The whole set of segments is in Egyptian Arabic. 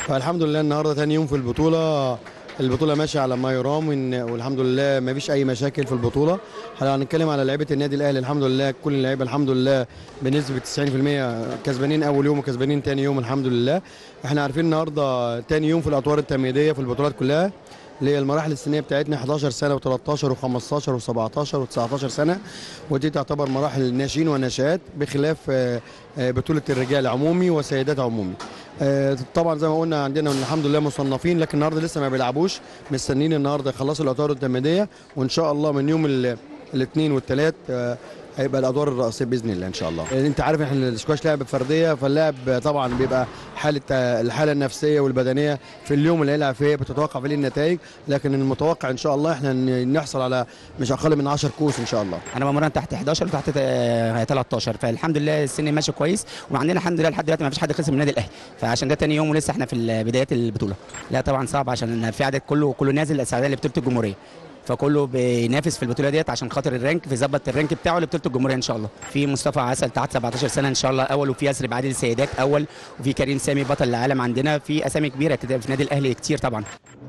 فالحمد لله النهارده تاني يوم في البطوله البطوله ماشيه على ما يرام وإن- والحمد لله ما فيش اي مشاكل في البطوله احنا هنتكلم على لعيبه النادي الاهلي الحمد لله كل اللعيبه الحمد لله بنسبه 90% كسبانين اول يوم وكسبانين تاني يوم الحمد لله احنا عارفين النهارده تاني يوم في الاطوار التمهيديه في البطولات كلها اللي هي المراحل السنيه بتاعتنا 11 سنه و13 و15 و17 و19 سنه ودي تعتبر مراحل ناشئين وناشئات بخلاف آه، آه، بطوله الرجال عمومي وسيدات عمومي آه، طبعا زي ما قلنا عندنا الحمد لله مصنفين لكن النهارده لسه ما بيلعبوش مستنيين النهارده يخلصوا الاطوار التمهيديه وان شاء الله من يوم ال- الاثنين والثلاث آه، هيبقى الادوار الرئيسيه باذن الله ان شاء الله لأن انت عارف احنا السكواش لعبه فرديه فاللاعب طبعا بيبقى حاله آه، الحاله النفسيه والبدنيه في اليوم اللي هيلعب فيه بتتوقع فيه النتائج لكن المتوقع ان شاء الله احنا ن- نحصل على مش اقل من 10 كوس ان شاء الله انا بمرن تحت 11 وتحت آه، 13 فالحمد لله السن ماشي كويس وعندنا الحمد لله لحد دلوقتي ما فيش حد خسر من النادي الاهلي فعشان ده تاني يوم ولسه احنا في بدايات البطوله لا طبعا صعب عشان في عدد كله كله نازل استعداد لبطوله الجمهوريه فكله بينافس في البطوله ديت عشان خاطر الرانك بيظبط الرانك بتاعه لبطوله الجمهوريه ان شاء الله في مصطفى عسل تحت 17 سنه ان شاء الله اول وفي يسرب عادل السيدات اول وفي كريم سامي بطل العالم عندنا في اسامي كبيره كده في النادي الاهلي كتير طبعا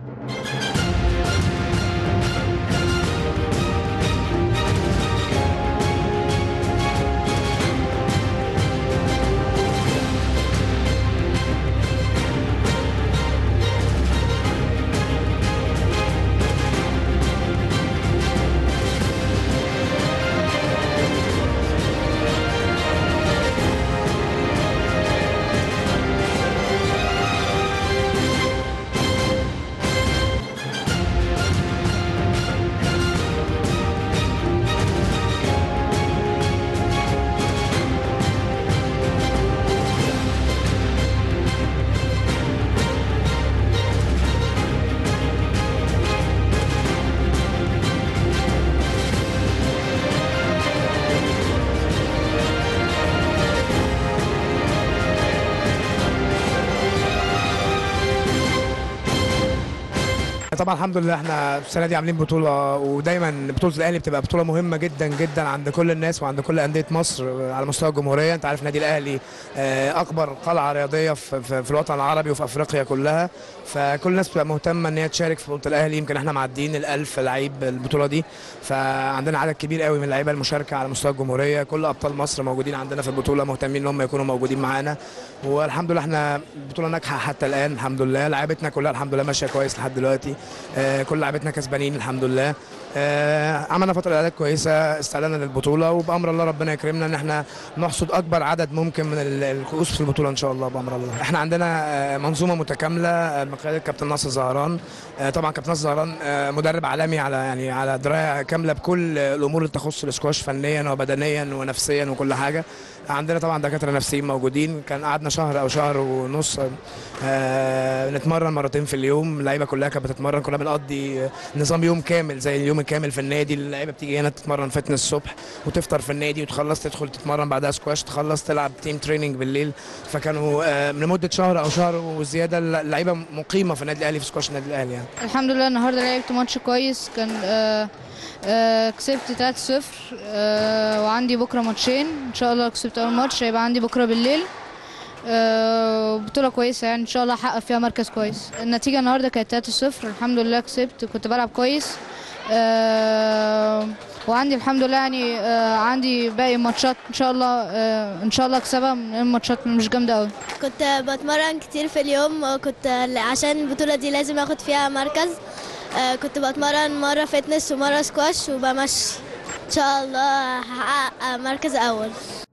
طبعا الحمد لله احنا السنه دي عاملين بطوله ودايما بطوله الاهلي بتبقى بطوله مهمه جدا جدا عند كل الناس وعند كل انديه مصر على مستوى الجمهوريه انت عارف نادي الاهلي آه، اكبر قلعه رياضيه في, في, في الوطن العربي وفي افريقيا كلها فكل الناس بتبقى مهتمه ان هي تشارك في بطوله الاهلي يمكن احنا معديين ال1000 لعيب البطوله دي فعندنا عدد كبير قوي من اللعيبه المشاركه على مستوى الجمهوريه كل ابطال مصر موجودين عندنا في البطوله مهتمين ان هم يكونوا موجودين معانا والحمد لله احنا البطوله ناجحه حتى الان الحمد لله لعيبتنا كلها الحمد لله ماشيه كويس لحد دلوقتي آه، كل لعيبتنا كسبانين الحمد لله آه، عملنا فتره اعداد كويسه استعدادنا للبطوله وبامر الله ربنا يكرمنا ان احنا نحصد اكبر عدد ممكن من ال- الكؤوس في البطوله ان شاء الله بامر الله احنا عندنا آه، منظومه متكامله آه، بقياده كابتن ناصر زهران آه، طبعا كابتن ناصر زهران آه، مدرب عالمي على يعني على درايه كامله بكل الامور اللي تخص الاسكواش فنيا وبدنيا ونفسيا وكل حاجه عندنا طبعا دكاتره نفسيين موجودين كان قعدنا شهر او شهر ونص آه نتمرن مرتين في اليوم اللعيبه كلها كانت بتتمرن كنا بنقضي آه، نظام يوم كامل زي اليوم الكامل في النادي اللعيبه بتيجي هنا تتمرن فتنس الصبح وتفطر في النادي وتخلص تدخل تتمرن بعدها سكواش تخلص تلعب تيم تريننج بالليل فكانوا آه من مده شهر او شهر وزياده اللعيبه مقيمه في النادي الاهلي في سكواش النادي الاهلي يعني الحمد لله النهارده لعبت ماتش كويس كان آه آه كسبت 3-0 آه وعندي بكره ماتشين ان شاء الله كسبت اول ماتش هيبقى عندي بكره بالليل آه بطولة كويسة يعني ان شاء الله احقق فيها مركز كويس النتيجة النهارده كانت 3-0 الحمد لله كسبت كنت بلعب كويس آه وعندي الحمد لله يعني آه عندي باقي ماتشات ان شاء الله آه ان شاء الله اكسبها من الماتشات مش جامدة قوي كنت بتمرن كتير في اليوم كنت عشان البطولة دي لازم اخد فيها مركز آه، كنت بتمرن مرة فتنس ومرة سكواش وبمشي ان شاء الله هحقق مركز اول